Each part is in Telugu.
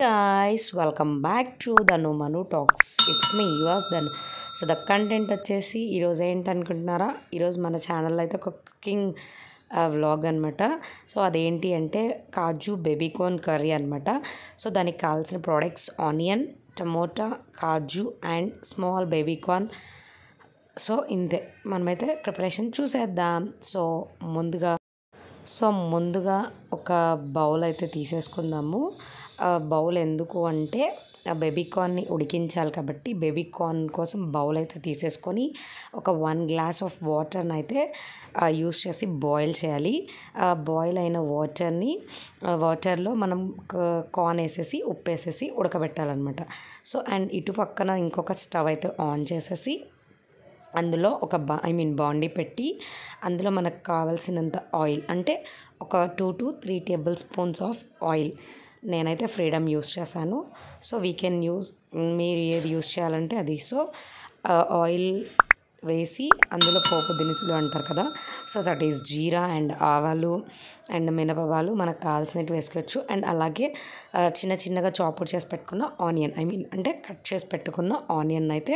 guys welcome back to the Manu Talks it's me yours Dhanu so the content వచ్చేసి ఈరోజు ఏంటనుకుంటున్నారా ఈరోజు మన ఛానల్లో అయితే ఒక కుకింగ్ వ్లాగ్ అనమాట సో అదేంటి అంటే కాజు బేబీకోన్ కర్రీ అనమాట సో దానికి కావాల్సిన products onion tomato kaju and small baby corn so ఇంతే మనమైతే ప్రిపరేషన్ చూసేద్దాం సో ముందుగా సో ముందుగా ఒక బౌల్ అయితే తీసేసుకుందాము ఆ బౌల్ ఎందుకు అంటే ఆ బేబీకార్న్ని ఉడికించాలి కాబట్టి బేబీకార్న్ కోసం బౌల్ అయితే తీసేసుకొని ఒక వన్ గ్లాస్ ఆఫ్ వాటర్ని అయితే యూస్ చేసి బాయిల్ చేయాలి ఆ బాయిల్ అయిన వాటర్ని వాటర్లో మనం కార్న్ వేసేసి ఉప్పు వేసేసి ఉడకబెట్టాలన్నమాట సో అండ్ ఇటు పక్కన ఇంకొక స్టవ్ అయితే ఆన్ చేసేసి అందులో ఒక బా ఐ మీన్ బాండీ పెట్టి అందులో మనకు కావాల్సినంత ఆయిల్ అంటే ఒక two to three tablespoons of oil నేనైతే ఫ్రీడమ్ యూస్ చేశాను సో వీ కెన్ యూస్ మీరు ఏది యూస్ చేయాలంటే అది సో ఆయిల్ వేసి అందులో పోపు దినుసులు అంటారు కదా so that is jeera and ఆవాలు అండ్ మినపవాలు మనకు కావాల్సినవి వేసుకోవచ్చు అండ్ అలాగే చిన్న చిన్నగా చాపర్ చేసి పెట్టుకున్న ఆనియన్ ఐ మీన్ అంటే కట్ చేసి పెట్టుకున్న ఆనియన్ అయితే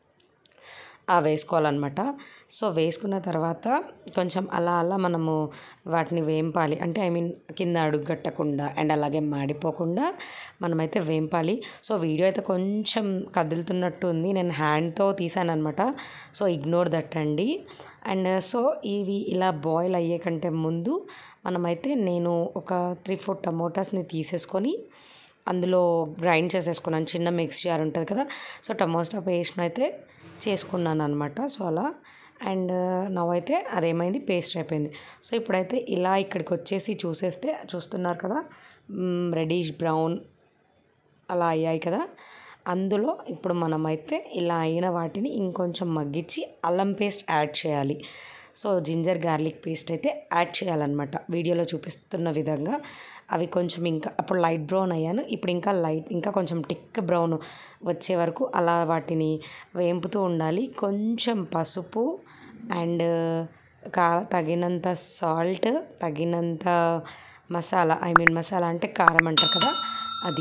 వేసుకోవాలన్నమాట సో వేసుకున్న తర్వాత కొంచెం అలా అలా మనము వాటిని వేంపాలి అంటే ఐ మీన్ కింద అడుగట్టకుండా అండ్ అలాగే మాడిపోకుండా మనమైతే వేంపాలి సో వీడియో అయితే కొంచెం కదులుతున్నట్టు ఉంది నేను హ్యాండ్తో తీసాను అనమాట సో ఇగ్నోర్ దట్ అండి అండ్ సో ఇవి ఇలా బాయిల్ అయ్యే కంటే ముందు మనమైతే నేను ఒక త్రీ ఫోర్ టమోటాస్ని తీసేసుకొని అందులో గ్రైండ్ చేసేసుకున్నాను చిన్న మిక్స్ జార్ ఉంటుంది కదా సో టమోటా పేస్ట్ అయితే చేసుకున్నాను అనమాట సో అలా అండ్ నవ్వైతే అదేమైంది పేస్ట్ అయిపోయింది సో ఇప్పుడైతే ఇలా ఇక్కడికి వచ్చేసి చూసేస్తే చూస్తున్నారు కదా రెడీష్ బ్రౌన్ అలా అయ్యాయి కదా అందులో ఇప్పుడు మనమైతే ఇలా అయిన వాటిని ఇంకొంచెం మగ్గించి అల్లం పేస్ట్ యాడ్ చేయాలి సో జింజర్ గార్లిక్ పేస్ట్ అయితే యాడ్ చేయాలన్నమాట వీడియోలో చూపిస్తున్న విధంగా అవి కొంచెం ఇంకా అప్పుడు లైట్ బ్రౌన్ అయ్యాను ఇప్పుడు ఇంకా లైట్ ఇంకా కొంచెం టిక్ బ్రౌన్ వచ్చే వరకు అలా వాటిని వేంపుతూ ఉండాలి కొంచెం పసుపు అండ్ కా తగినంత సాల్ట్ తగినంత మసాలా ఐ మీన్ మసాలా అంటే కారం అంటారు కదా అది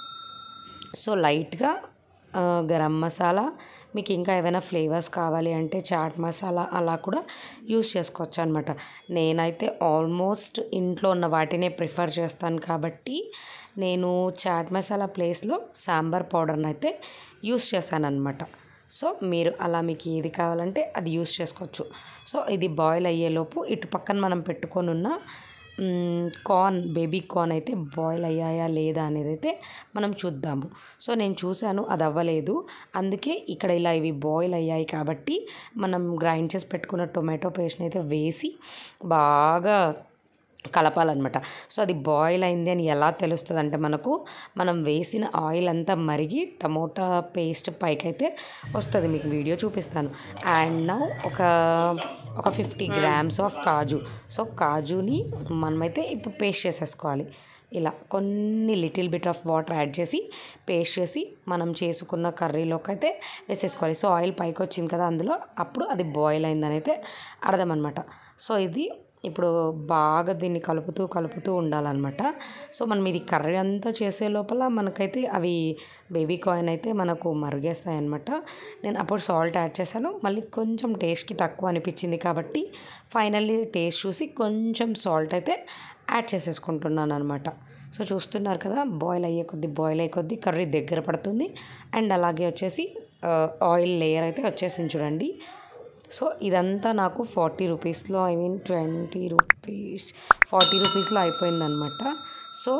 సో లైట్గా గరం మసాలా మీకు ఇంకా ఏమైనా ఫ్లేవర్స్ కావాలి అంటే చాట్ మసాలా అలా కూడా యూస్ చేసుకోవచ్చు అనమాట నేనైతే ఆల్మోస్ట్ ఇంట్లో ఉన్న వాటినే ప్రిఫర్ చేస్తాను కాబట్టి నేను చాట్ మసాలా ప్లేస్లో సాంబార్ పౌడర్ని అయితే యూస్ చేశాను అనమాట సో మీరు అలా మీకు ఏది కావాలంటే అది యూస్ చేసుకోవచ్చు సో ఇది బాయిల్ అయ్యేలోపు ఇటు పక్కన మనం పెట్టుకొని ఉన్న కార్న్ బేబీ కార్న్ అయితే బాయిల్ అయ్యాయా లేదా అనేది అయితే మనం చూద్దాము సో నేను చూశాను అది అవ్వలేదు అందుకే ఇక్కడ ఇలా ఇవి బాయిల్ అయ్యాయి కాబట్టి మనం గ్రైండ్ చేసి పెట్టుకున్న టొమాటో పేస్ట్ని అయితే వేసి బాగా కలపాలన్నమాట సో అది బాయిల్ అయింది అని ఎలా తెలుస్తుంది అంటే మనకు మనం వేసిన ఆయిల్ అంతా మరిగి టమోటా పేస్ట్ పైకి అయితే వస్తుంది మీకు వీడియో చూపిస్తాను అండ్ నా ఒక ఒక fifty grams of kaju so కాజుని మనమైతే ఇప్పుడు పేస్ట్ చేసేసుకోవాలి ఇలా కొన్ని little bit of water add చేసి పేస్ట్ చేసి మనం చేసుకున్న కర్రీలోకి అయితే వేసేసుకోవాలి సో ఆయిల్ పైకి వచ్చింది కదా అందులో అప్పుడు అది బాయిల్ అయిందని అయితే అర్థం అనమాట సో ఇది ఇప్పుడు బాగా దీన్ని కలుపుతూ కలుపుతూ ఉండాలన్నమాట సో మనం ఇది కర్రీ అంతా చేసే లోపల మనకైతే అవి బేబీ కాయిన్ అయితే మనకు మరిగేస్తాయి అనమాట నేను అప్పుడు సాల్ట్ యాడ్ చేశాను మళ్ళీ కొంచెం టేస్ట్కి తక్కువ అనిపించింది కాబట్టి ఫైనల్లీ టేస్ట్ చూసి కొంచెం సాల్ట్ అయితే యాడ్ చేసేసుకుంటున్నాను అనమాట సో చూస్తున్నారు కదా బాయిల్ అయ్యే కొద్దీ బాయిల్ అయ్యే కొద్దీ కర్రీ దగ్గర పడుతుంది అండ్ అలాగే వచ్చేసి ఆయిల్ లేయర్ అయితే వచ్చేసింది చూడండి సో ఇదంతా నాకు ఫార్టీ రూపీస్లో I mean twenty rupees forty రూపీస్లో అయిపోయిందనమాట సో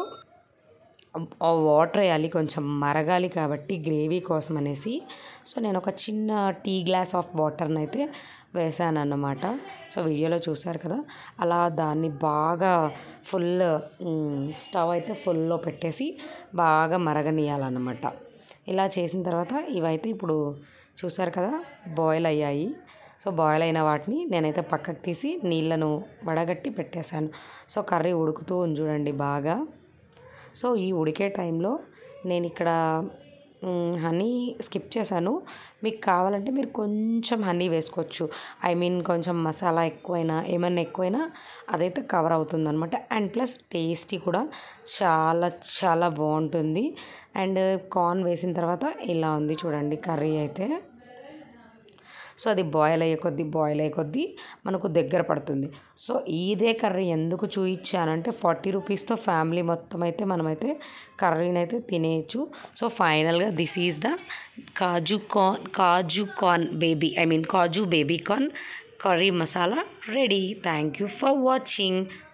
వాటర్ వేయాలి కొంచెం మరగాలి కాబట్టి గ్రేవీ కోసం అనేసి సో నేను ఒక చిన్న టీ గ్లాస్ ఆఫ్ వాటర్ని అయితే వేసాను అన్నమాట సో వీడియోలో చూసారు కదా అలా దాన్ని బాగా ఫుల్ స్టవ్ అయితే ఫుల్లో పెట్టేసి బాగా మరగనీయాలన్నమాట ఇలా చేసిన తర్వాత ఇవైతే ఇప్పుడు చూసారు కదా బాయిల్ అయ్యాయి సో బాయిల్ అయిన వాటిని నేనైతే పక్కకు తీసి నీళ్ళను వడగట్టి పెట్టేశాను సో కర్రీ ఉడుకుతూ చూడండి బాగా సో ఈ ఉడికే టైంలో నేను ఇక్కడ హనీ స్కిప్ చేశాను మీకు కావాలంటే మీరు కొంచెం హనీ వేసుకోవచ్చు ఐ మీన్ కొంచెం మసాలా ఎక్కువైనా ఏమైనా ఎక్కువైనా అదైతే కవర్ అవుతుంది అనమాట అండ్ ప్లస్ టేస్టీ కూడా చాలా చాలా బాగుంటుంది అండ్ కార్న్ వేసిన తర్వాత ఇలా ఉంది చూడండి కర్రీ అయితే సో అది బాయిల్ అయ్యే కొద్దీ బాయిల్ అయ్యే కొద్దీ మనకు దగ్గర పడుతుంది సో ఇదే కర్రీ ఎందుకు చూయించానంటే ఫార్టీ రూపీస్తో ఫ్యామిలీ మొత్తం అయితే మనమైతే కర్రీని అయితే తినేయచ్చు సో ఫైనల్గా this is the kaju corn kaju corn baby I mean kaju baby corn curry masala ready thank you for watching